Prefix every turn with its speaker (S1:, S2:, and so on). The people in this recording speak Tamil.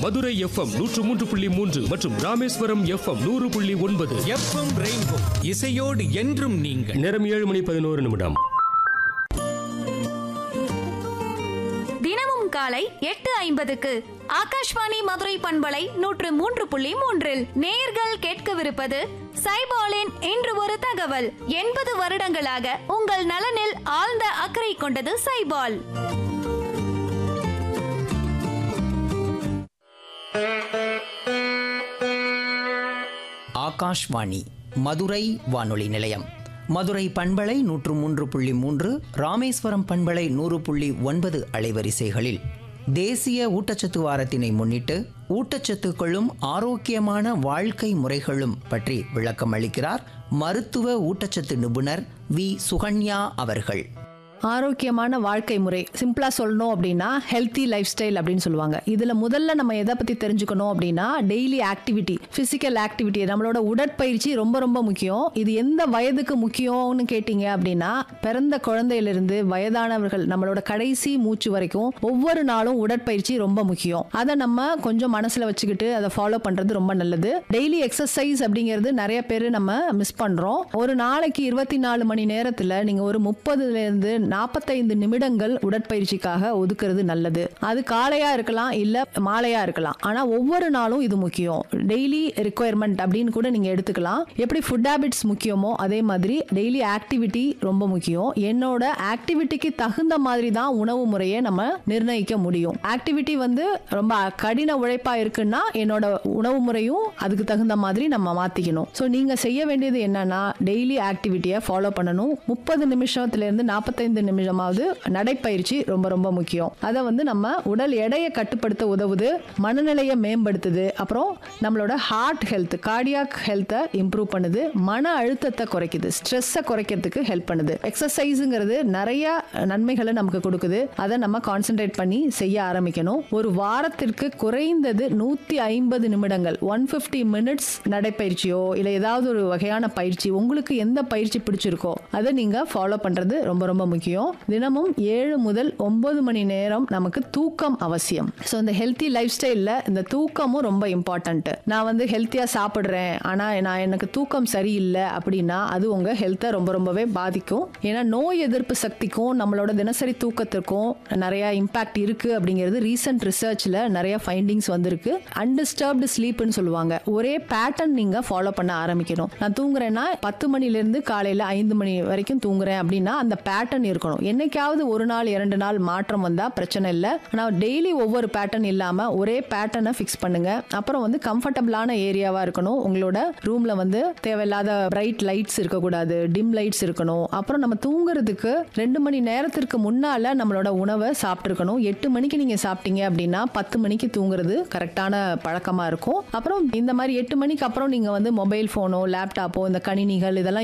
S1: மதுரை எஃப்எம் நூற்று மூன்று புள்ளி மூன்று மற்றும் ராமேஸ்வரம் எஃப்எம் நூறு புள்ளி ஒன்பது
S2: எஃப்எம் ரெயின்போ இசையோடு என்றும் நீங்கள்
S1: நேரம் ஏழு மணி பதினோரு நிமிடம்
S3: தினமும் காலை எட்டு ஐம்பதுக்கு ஆகாஷ்வாணி மதுரை பண்பலை நூற்று மூன்று புள்ளி மூன்றில் நேயர்கள் கேட்கவிருப்பது சைபாலின் இன்று ஒரு தகவல் எண்பது வருடங்களாக உங்கள் நலனில் ஆழ்ந்த அக்கறை கொண்டது சைபால்
S4: ஆகாஷ்வாணி மதுரை வானொலி நிலையம் மதுரை பண்பலை நூற்று மூன்று புள்ளி மூன்று ராமேஸ்வரம் பண்பலை நூறு புள்ளி ஒன்பது அலைவரிசைகளில் தேசிய ஊட்டச்சத்து வாரத்தினை முன்னிட்டு ஊட்டச்சத்துக்களும் ஆரோக்கியமான வாழ்க்கை முறைகளும் பற்றி விளக்கம் அளிக்கிறார் மருத்துவ ஊட்டச்சத்து நிபுணர் வி சுகன்யா அவர்கள்
S5: ஆரோக்கியமான வாழ்க்கை முறை சிம்பிளா சொல்லணும் அப்படின்னா ஹெல்த்தி லைஃப் ஸ்டைல் அப்படின்னு சொல்லுவாங்க இதுல முதல்ல நம்ம எதை பத்தி தெரிஞ்சுக்கணும் அப்படின்னா டெய்லி ஆக்டிவிட்டி பிசிக்கல் ஆக்டிவிட்டி நம்மளோட உடற்பயிற்சி ரொம்ப ரொம்ப முக்கியம் இது எந்த வயதுக்கு முக்கியம்னு கேட்டீங்க அப்படின்னா பிறந்த குழந்தையிலிருந்து வயதானவர்கள் நம்மளோட கடைசி மூச்சு வரைக்கும் ஒவ்வொரு நாளும் உடற்பயிற்சி ரொம்ப முக்கியம் அதை நம்ம கொஞ்சம் மனசுல வச்சுக்கிட்டு அதை ஃபாலோ பண்றது ரொம்ப நல்லது டெய்லி எக்ஸசைஸ் அப்படிங்கிறது நிறைய பேர் நம்ம மிஸ் பண்றோம் ஒரு நாளைக்கு இருபத்தி நாலு மணி நேரத்துல நீங்க ஒரு முப்பதுல இருந்து நாற்பத்தைந்து நிமிடங்கள் உடற்பயிற்சிக்காக ஒதுக்குறது நல்லது அது காலையா இருக்கலாம் இல்ல மாலையா இருக்கலாம் ஆனா ஒவ்வொரு நாளும் இது முக்கியம் டெய்லி ரிக்குவயர்மெண்ட் அப்படின்னு கூட நீங்க எடுத்துக்கலாம் எப்படி ஃபுட் ஹேபிட்ஸ் முக்கியமோ அதே மாதிரி டெய்லி ஆக்டிவிட்டி ரொம்ப முக்கியம் என்னோட ஆக்டிவிட்டிக்கு தகுந்த மாதிரி தான் உணவு முறையை நம்ம நிர்ணயிக்க முடியும் ஆக்டிவிட்டி வந்து ரொம்ப கடின உழைப்பா இருக்குன்னா என்னோட உணவு முறையும் அதுக்கு தகுந்த மாதிரி நம்ம மாத்திக்கணும் ஸோ நீங்க செய்ய வேண்டியது என்னன்னா டெய்லி ஆக்டிவிட்டியை ஃபாலோ பண்ணணும் முப்பது நிமிஷத்துல இருந்து நாற்பத்தைந்து நிமிஷமாவது நடைப்பயிற்சி ரொம்ப ரொம்ப முக்கியம் அதை வந்து நம்ம உடல் எடையை கட்டுப்படுத்த உதவுது மனநிலையை மேம்படுத்துது அப்புறம் நம்மளோட ஹார்ட் ஹெல்த் கார்டியாக் ஹெல்த்தை இம்ப்ரூவ் பண்ணுது மன அழுத்தத்தை குறைக்குது ஸ்ட்ரெஸ்ஸை குறைக்கிறதுக்கு ஹெல்ப் பண்ணுது எக்ஸசைஸுங்கிறது நிறைய நன்மைகளை நமக்கு கொடுக்குது அதை நம்ம கான்சென்ட்ரேட் பண்ணி செய்ய ஆரம்பிக்கணும் ஒரு வாரத்திற்கு குறைந்தது நூத்தி ஐம்பது நிமிடங்கள் ஒன் பிப்டி மினிட்ஸ் நடைப்பயிற்சியோ இல்லை ஏதாவது ஒரு வகையான பயிற்சி உங்களுக்கு எந்த பயிற்சி பிடிச்சிருக்கோ அதை நீங்க ஃபாலோ பண்றது ரொம்ப ரொம்ப முக்கியம் தினமும் ஏழு முதல் ஒன்பது மணி நேரம் நமக்கு தூக்கம் அவசியம் ஸோ இந்த ஹெல்த்தி லைஃப் ஸ்டைலில் இந்த தூக்கமும் ரொம்ப இம்பார்ட்டன்ட் நான் வந்து ஹெல்த்தியாக சாப்பிட்றேன் ஆனால் நான் எனக்கு தூக்கம் சரியில்லை அப்படின்னா அது உங்கள் ஹெல்த்தை ரொம்ப ரொம்பவே பாதிக்கும் ஏன்னா நோய் எதிர்ப்பு சக்திக்கும் நம்மளோட தினசரி தூக்கத்திற்கும் நிறைய இம்பாக்ட் இருக்கு அப்படிங்கிறது ரீசெண்ட் ரிசர்ச்ல நிறைய ஃபைண்டிங்ஸ் வந்திருக்கு அன்டிஸ்டர்ப்டு ஸ்லீப்னு சொல்லுவாங்க ஒரே பேட்டர்ன் நீங்க ஃபாலோ பண்ண ஆரம்பிக்கணும் நான் தூங்குறேன்னா பத்து மணில இருந்து காலையில ஐந்து மணி வரைக்கும் தூங்குறேன் அப்படின்னா அந்த பேட்டர்ன் இருக்கணும் என்னைக்காவது ஒரு நாள் இரண்டு நாள் மாற்றம் வந்தா பிரச்சனை இல்லை ஆனால் டெய்லி ஒவ்வொரு பேட்டர்ன் இல்லாம ஒரே பேட்டர்னை ஃபிக்ஸ் பண்ணுங்க அப்புறம் வந்து கம்ஃபர்டபுளான ஏரியாவா இருக்கணும் உங்களோட ரூம்ல வந்து தேவையில்லாத பிரைட் லைட்ஸ் இருக்கக்கூடாது டிம் லைட்ஸ் இருக்கணும் அப்புறம் நம்ம தூங்குறதுக்கு ரெண்டு மணி நேரத்திற்கு முன்னால நம்மளோட உணவை சாப்பிட்டுருக்கணும் எட்டு மணிக்கு நீங்க சாப்பிட்டீங்க அப்படின்னா பத்து மணிக்கு தூங்குறது கரெக்டான பழக்கமா இருக்கும் அப்புறம் இந்த மாதிரி எட்டு மணிக்கு அப்புறம் நீங்க வந்து மொபைல் போனோ லேப்டாப்போ இந்த கணினிகள் இதெல்லாம்